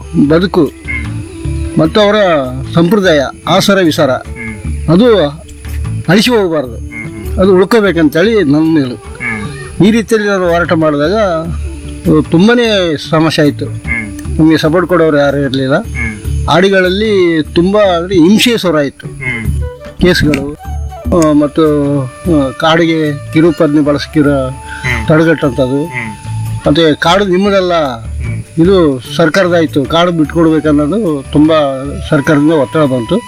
ಬದುಕು ಮತ್ತು ಅವರ ಸಂಪ್ರದಾಯ ಆಸರ ವಿಸಾರ ಅದು ಅಳಿಸಿ ಹೋಗಬಾರ್ದು ಅದು ಉಳ್ಕೋಬೇಕಂತೇಳಿ ನನ್ನ ನಿಲುವು ಈ ರೀತಿಯಲ್ಲಿ ನಾನು ಹೋರಾಟ ಮಾಡಿದಾಗ ತುಂಬಾ ಸಮಸ್ಯೆ ಆಯಿತು ನಮಗೆ ಸಪೋರ್ಟ್ ಕೊಡೋರು ಯಾರೂ ಇರಲಿಲ್ಲ ಹಾಡಿಗಳಲ್ಲಿ ತುಂಬ ಅಂದರೆ ಹಿಂಸೆ ಸ್ವರ ಇತ್ತು ಕೇಸ್ಗಳು ಆ, ಮತ್ತು ಆ, ಕಾಡಿಗೆ ಕಿರುಪದ್ನೆ ಬಳಸ್ಕಿರೋ ತಡೆಗಟ್ಟಂಥದ್ದು ಮತ್ತು ಕಾಡು ನಿಮ್ಮದಲ್ಲ ಇದು ಸರ್ಕಾರದಾಯಿತು ಕಾಡು ಬಿಟ್ಕೊಡ್ಬೇಕನ್ನೋದು ತುಂಬ ಸರ್ಕಾರದಿಂದ ಒತ್ತಡ ಬಂತು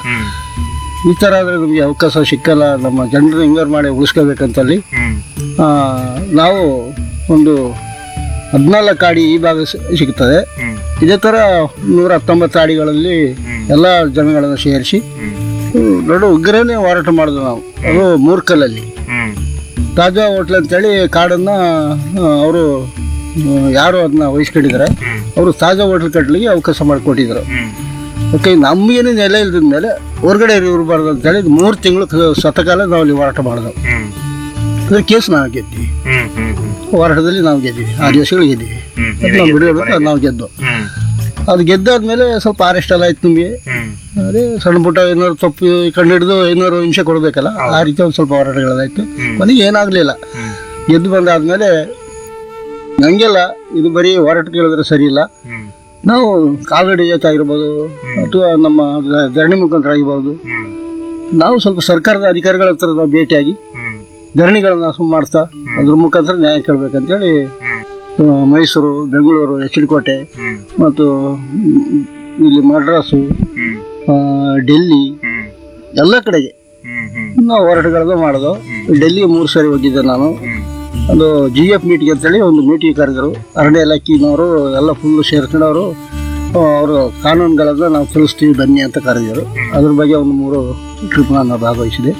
ಈ ಥರ ಆದರೆ ನಮಗೆ ಅವಕಾಶ ಸಿಕ್ಕಲ್ಲ ನಮ್ಮ ಜನರು ಹಿಂಗಾರು ಮಾಡಿ ಉಳಿಸ್ಕೋಬೇಕಂತಲ್ಲಿ ಆ, ನಾವು ಒಂದು ಹದಿನಾಲ್ಕು ಅಡಿ ಈ ಭಾಗ ಸಿ- ಸಿಗ್ತದೆ ಇದೇ ಥರ ನೂರ ಹತ್ತೊಂಬತ್ತು ಅಡಿಗಳಲ್ಲಿ ಎಲ್ಲ ಜನಗಳನ್ನು ಸೇರಿಸಿ ದೊಡ್ಡ ಉಗ್ರನೇ ಹೋರಾಟ ಮಾಡಿದ್ವಿ ನಾವು ಅದು ಮೂರ್ಕಲ್ಲಲ್ಲಿ ತಾಜಾ ಹೋಟ್ಲ್ ಅಂತೇಳಿ ಕಾಡನ್ನು ಅವರು ಯಾರು ಅದನ್ನ ವಹಿಸ್ಕೊಂಡಿದ್ದಾರೆ ಅವರು ತಾಜಾ ಹೋಟ್ಲ್ ಕಟ್ಟಲಿಕ್ಕೆ ಅವಕಾಶ ಮಾಡಿಕೊಟ್ಟಿದ್ರು ಓಕೆ ನಮಗೇನು ನೆಲೆ ಇಲ್ದಿದ ಮೇಲೆ ಹೊರಗಡೆ ಇರಬಾರ್ದು ಅಂತೇಳಿ ಮೂರು ತಿಂಗಳು ಸತಕಾಲ ನಾವು ಅಲ್ಲಿ ಹೋರಾಟ ಮಾಡಿದೆವು ಅದ್ರ ಕೇಸ್ ನಾವು ಗೆದ್ವಿ ಹೋರಾಟದಲ್ಲಿ ನಾವು ಗೆದ್ದಿವಿ ಆ ದಿವಸಗಳು ಗೆದ್ದಿವಿ ಅದು ನಾವು ಬಿಡಬೇಕು ಅದು ನಾವು ಗೆದ್ದು ಅದು ಗೆದ್ದಾದ್ಮೇಲೆ ಸ್ವಲ್ಪ ಅರೆಸ್ಟ್ ಎಲ್ಲ ಆಯ್ತು ನಿಮಗೆ ಅದೇ ಸಣ್ಣ ಪುಟ್ಟ ಏನಾದ್ರು ತಪ್ಪು ಕಂಡು ಹಿಡಿದು ಏನಾದ್ರು ಹಿಂಸೆ ಕೊಡಬೇಕಲ್ಲ ಆ ರೀತಿ ಒಂದು ಸ್ವಲ್ಪ ಹೋರಾಟಗಳಾಯ್ತು ಕೊನೆಗೆ ಏನಾಗಲಿಲ್ಲ ಗೆದ್ದು ಬಂದಾದ್ಮೇಲೆ ಹಂಗೆಲ್ಲ ಇದು ಬರೀ ಹೋರಾಟ ಕೇಳಿದ್ರೆ ಸರಿ ಇಲ್ಲ ನಾವು ಕಾಲ್ನಡಿ ಜೊತೆ ಆಗಿರ್ಬೋದು ಅಥವಾ ನಮ್ಮ ಧರಣಿ ಮುಖಾಂತರ ಆಗಿರ್ಬೋದು ನಾವು ಸ್ವಲ್ಪ ಸರ್ಕಾರದ ಅಧಿಕಾರಿಗಳ ಹತ್ರ ನಾವು ಭೇಟಿಯಾಗಿ ಧರಣಿಗಳನ್ನ ಸುಮ್ ಮಾಡ್ತಾ ಅದ್ರ ಮುಖಾಂತರ ನ್ಯಾಯ ಕೇಳಬೇಕಂತೇಳಿ ಆ, ಮೈಸೂರು ಬೆಂಗಳೂರು ಎಚ್ ಡಿ ಕೋಟೆ ಮತ್ತು ಮ್, ಇಲ್ಲಿ ಮಡ್ರಾಸು ಆ, ಡೆಲ್ಲಿ ಎಲ್ಲ ಕಡೆಗೆ ನಾವು ಹೋರಾಟಗಳನ್ನ ಮಾಡೋದು ಡೆಲ್ಲಿಗೆ ಮೂರು ಸಾರಿ ಹೋಗಿದ್ದೆ ನಾನು ಅದು ಜಿ ಎಫ್ ಮೀಟಿಂಗ್ ಅಂತೇಳಿ ಒಂದು ಮೀಟಿಂಗ್ ಕರೆದರು ಅರಣ್ಯ ಇಲಾಖೆನವರು ಎಲ್ಲ ಫುಲ್ ಸೇರ್ಕೊಂಡವರು ಅವರು ಕಾನೂನುಗಳನ್ನ ನಾವು ತಿಳಿಸ್ತೀವಿ ಬನ್ನಿ ಅಂತ ಕರೆದಿದ್ರು ಅದ್ರ ಬಗ್ಗೆ ಒಂದು ಮೂರು ಟ್ರಿಪ್ ನಾನು ಭಾಗವಹಿಸಿದೆ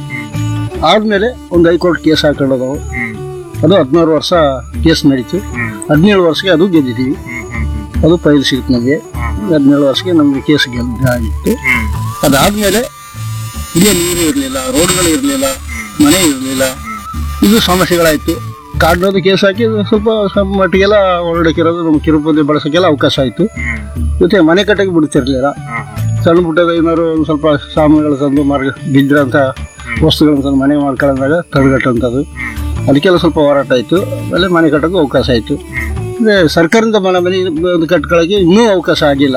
ಆದಮೇಲೆ ಒಂದು ಹೈಕೋರ್ಟ್ ಕೇಸ್ ಹಾಕೊಳ್ಳೋದು ಅದು ಹದಿನಾರು ವರ್ಷ ಕೇಸ್ ನಡೀತು ಹದಿನೇಳು ವರ್ಷಕ್ಕೆ ಅದು ಗೆದ್ದಿದ್ದೀವಿ ಅದು ಫೈಲ್ ಸಿಗುತ್ತೆ ನಮಗೆ ಹದಿನೇಳು ವರ್ಷಕ್ಕೆ ನಮಗೆ ಕೇಸ್ ಗೆದ್ದ ಆಗಿತ್ತು ಅದಾದಮೇಲೆ ಇಲ್ಲೇ ನೀರು ಇರಲಿಲ್ಲ ರೋಡ್ಗಳು ಇರಲಿಲ್ಲ ಮನೆ ಇರಲಿಲ್ಲ ಇದು ಸಮಸ್ಯೆಗಳಾಯಿತು ಕಾಡ್ನೋದು ಕೇಸ್ ಹಾಕಿ ಸ್ವಲ್ಪ ಸ್ವಲ್ಪ ಮಟ್ಟಿಗೆಲ್ಲ ಹೊರಡಕ್ಕಿರೋದು ನಮ್ಮ ಕಿರುಪತಿ ಬಳಸೋಕ್ಕೆಲ್ಲ ಅವಕಾಶ ಆಯಿತು ಜೊತೆ ಮನೆ ಕಟ್ಟಕ್ಕೆ ಬಿಡ್ತಿರ್ಲಿಲ್ಲ ಸಣ್ಣ ಪುಟ್ಟದ ಏನಾದ್ರು ಒಂದು ಸ್ವಲ್ಪ ಸಾಮಾನುಗಳು ತಂದು ಮಾರ್ಗ ಬಿದ್ದಿರೋಂಥ ವಸ್ತುಗಳನ್ನ ತಂದು ಮನೆ ಮಾಡ್ಕೊಳ್ಳೋದಾಗ ತಡೆಗಟ್ಟುವಂಥದ್ದು ಅದಕ್ಕೆಲ್ಲ ಸ್ವಲ್ಪ ಹೋರಾಟ ಆಯಿತು ಆಮೇಲೆ ಮನೆ ಕಟ್ಟೋಕ್ಕೂ ಅವಕಾಶ ಆಯಿತು ಅಂದರೆ ಸರ್ಕಾರದಿಂದ ಮನೆ ಮನೆ ಒಂದು ಕಟ್ಕೊಳ್ಳೋಕ್ಕೆ ಇನ್ನೂ ಅವಕಾಶ ಆಗಿಲ್ಲ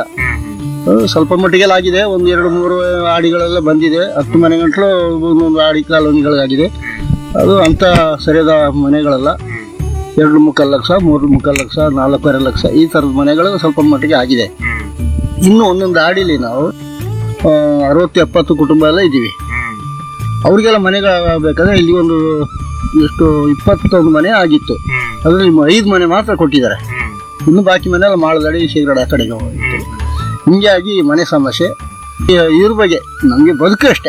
ಅದು ಸ್ವಲ್ಪ ಮಟ್ಟಿಗೆಲ್ಲ ಆಗಿದೆ ಒಂದು ಎರಡು ಮೂರು ಆಡಿಗಳೆಲ್ಲ ಬಂದಿದೆ ಹತ್ತು ಮನೆ ಗಂಟಲು ಒಂದೊಂದು ಆಡಿ ಕಾಲೋನಿಗಳಾಗಿದೆ ಅದು ಅಂಥ ಸರಿಯಾದ ಮನೆಗಳಲ್ಲ ಎರಡು ಮುಕ್ಕಾಲು ಲಕ್ಷ ಮೂರು ಮುಕ್ಕಾಲು ಲಕ್ಷ ನಾಲ್ಕೂವರೆ ಲಕ್ಷ ಈ ಥರದ ಮನೆಗಳು ಸ್ವಲ್ಪ ಮಟ್ಟಿಗೆ ಆಗಿದೆ ಇನ್ನು ಒಂದೊಂದು ಆಡಿಲಿ ನಾವು ಆ, ಅರವತ್ತು ಎಪ್ಪತ್ತು ಕುಟುಂಬ ಎಲ್ಲ ಇದ್ದೀವಿ ಅವ್ರಿಗೆಲ್ಲ ಮನೆಗಳಾಗಬೇಕಾದ್ರೆ ಇಲ್ಲಿ ಒಂದು ಎಷ್ಟು ಇಪ್ಪತ್ತೊಂದು ಮನೆ ಆಗಿತ್ತು ಅದರಲ್ಲಿ ಐದು ಮನೆ ಮಾತ್ರ ಕೊಟ್ಟಿದ್ದಾರೆ ಇನ್ನು ಬಾಕಿ ಮನೆ ಎಲ್ಲ ಮಾಳದಡಿ ಶೀಘ್ರ ಆ ಕಡೆಗೆ ಹೋಗಿತ್ತು ಹಿಂಗಾಗಿ ಮನೆ ಸಮಸ್ಯೆ ಈ- ಇದ್ರ ಬಗ್ಗೆ ನಮಗೆ ಬದುಕು ಅಷ್ಟೇ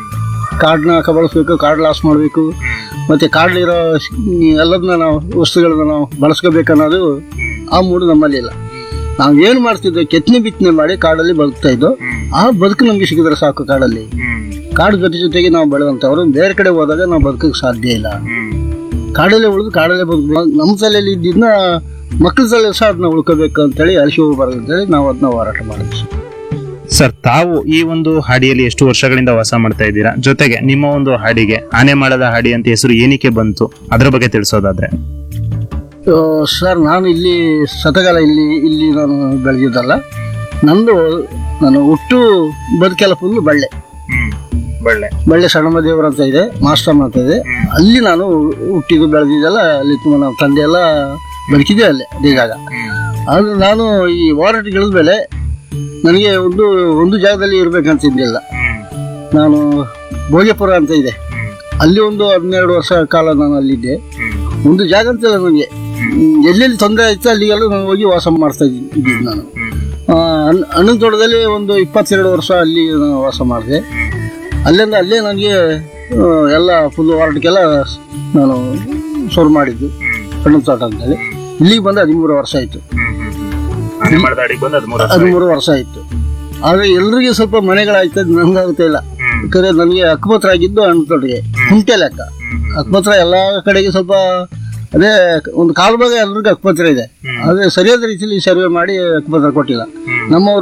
ಕಾಡನ್ನ ಕಬಳಿಸ್ಬೇಕು ಕಾಡು ಲಾಸ್ ಮಾಡಬೇಕು ಮತ್ತು ಕಾಡಲ್ಲಿರೋ ಎಲ್ಲದನ್ನ ನಾವು ವಸ್ತುಗಳನ್ನ ನಾವು ಬಳಸ್ಕೋಬೇಕು ಅನ್ನೋದು ಆ ಮೂಡು ನಮ್ಮಲ್ಲಿಲ್ಲ ನಾವು ಏನು ಮಾಡ್ತಿದ್ವಿ ಕೆತ್ತನೆ ಬಿತ್ತನೆ ಮಾಡಿ ಕಾಡಲ್ಲಿ ಬದುಕ್ತಾ ಇದ್ದೋ ಆ ಬದುಕು ನಮಗೆ ಸಿಗಿದ್ರೆ ಸಾಕು ಕಾಡಲ್ಲಿ ಕಾಡು ಜೊತೆ ಜೊತೆಗೆ ನಾವು ಬೆಳೆದಂಥವ್ರು ಬೇರೆ ಕಡೆ ಹೋದಾಗ ನಾವು ಬದುಕಕ್ಕೆ ಸಾಧ್ಯ ಇಲ್ಲ ಕಾಡಲ್ಲೇ ಉಳಿದು ಕಾಡಲ್ಲೇ ಬದುಕಬೇಕು ನಮ್ಮ ತಲೆಯಲ್ಲಿ ಇದ್ದಿದ್ದನ್ನ ಮಕ್ಕಳ ತಲೆ ಸಹ ಅದನ್ನ ಉಳ್ಕೋಬೇಕು ಅಂತೇಳಿ ಅಳಿಸಿ ಹೋಗ್ಬಾರ್ದು ಅಂತೇಳಿ ನಾವು ಅದನ್ನ ಹೋರಾಟ ಮಾಡಿದ್ವಿ ಸರ್ ತಾವು ಈ ಒಂದು ಹಾಡಿಯಲ್ಲಿ ಎಷ್ಟು ವರ್ಷಗಳಿಂದ ವಾಸ ಮಾಡ್ತಾ ಇದ್ದೀರಾ ಜೊತೆಗೆ ನಿಮ್ಮ ಒಂದು ಹಾಡಿಗೆ ಆನೆ ಮಾಡದ ಹಾಡಿ ಅಂತ ಹೆಸರು ಏನಕ್ಕೆ ಬಂತು ಅದ್ರ ಬಗ್ಗೆ ತಿಳಿಸೋದಾದ್ರೆ ಆ, ಸರ್ ನಾನು ಇಲ್ಲಿ ಸತಗಾಲ ಇಲ್ಲಿ ಇಲ್ಲಿ ನಾನು ಬೆಳೆದಿದ್ದಲ್ಲ ನಂದು ನಾನು ಹುಟ್ಟು ಬದುಕೆಲ್ಲ ಫುಲ್ಲು ಬಳ್ಳೆ ಒಳ್ಳೆ ಬಳ್ಳೆ ಸಣ್ಣಮ್ಮ ದೇವರು ಅಂತ ಇದೆ ಮಾಸ್ಟರ್ ಅಂತ ಇದೆ ಅಲ್ಲಿ ನಾನು ಹುಟ್ಟಿದ್ದು ಬೆಳೆದಿದ್ದೆಲ್ಲ ಅಲ್ಲಿ ತುಂಬ ನಮ್ಮ ತಂದೆ ಎಲ್ಲ ಬದುಕಿದ್ದೆ ಅಲ್ಲೇ ಅದೇ ಜಾಗ ಆದ್ರೆ ನಾನು ಈ ಹೋರಾಟಗಳ ಮೇಲೆ ನನಗೆ ಒಂದು ಒಂದು ಜಾಗದಲ್ಲಿ ಇರಬೇಕಂತಿದ್ದಿಲ್ಲ ನಾನು ಭೋಗಪುರ ಅಂತ ಇದೆ ಅಲ್ಲಿ ಒಂದು ಹನ್ನೆರಡು ವರ್ಷ ಕಾಲ ನಾನು ಅಲ್ಲಿದ್ದೆ ಒಂದು ಜಾಗ ಅಂತಿಲ್ಲ ನನಗೆ ಹ್ಮ್, ಎಲ್ಲೆಲ್ಲಿ ತೊಂದರೆ ಆಯ್ತು ಅಲ್ಲಿಗೆಲ್ಲ ನಾನು ಹೋಗಿ ವಾಸ ಮಾಡ್ತಾ ಇದ್ದಿ- ಇದ್ದಿದ್ದು ನಾನು ಆ, ಅಣ್ಣ- ಅಣ್ಣನ ತೋಟದಲ್ಲಿ ಒಂದು ಇಪ್ಪತ್ತೆರಡು ವರ್ಷ ಅಲ್ಲಿ ನಾನು ವಾಸ ಮಾಡಿದೆ ಅಲ್ಲಿಂದ ಅಲ್ಲೇ ನನಗೆ ಆ, ಎಲ್ಲ ಫುಲ್ ಹೋರಾಟಕ್ಕೆಲ್ಲ ನಾನು ಶುರು ಮಾಡಿದ್ದು ಅಣ್ಣನ ತೋಟ ಅಂತೇಳಿ ಇಲ್ಲಿಗೆ ಬಂದು ಹದಿಮೂರು ವರ್ಷ ಆಯಿತು ಆನೆ ಮಾಡದ ಹಾಡಿಗೆ ಬಂದು ಹದಿಮೂರು ವರ್ಷ ಹದಿಮೂರು ವರ್ಷ ಆಯಿತು ಆದರೆ ಎಲ್ರಿಗೂ ಸ್ವಲ್ಪ ಮನೆಗಳಾಯ್ತು ಅದು ನನಗಾಗ್ತಾ ಇಲ್ಲ ಯಾಕಂದ್ರೆ ನನಗೆ ಹಕ್ಕುಪತ್ರ ಆಗಿದ್ದು ಅಣ್ಣ ತೋಟಗೆ ಕುಂಟೆ ಲೆಕ್ಕ ಹಕ್ಕುಪತ್ರ ಎಲ್ಲ ಕಡೆಗೆ ಸ್ವಲ್ಪ ಅದೇ ಒಂದು ಕಾಲು ಭಾಗ ಎಲ್ರಿಗೂ ಹಕ್ಕುಪತ್ರ ಇದೆ ಆದರೆ ಸರಿಯಾದ ರೀತಿಯಲ್ಲಿ ಸರ್ವೆ ಮಾಡಿ ಹಕ್ಕುಪತ್ರ ಕೊಟ್ಟಿಲ್ಲ ನಮ್ಮವರು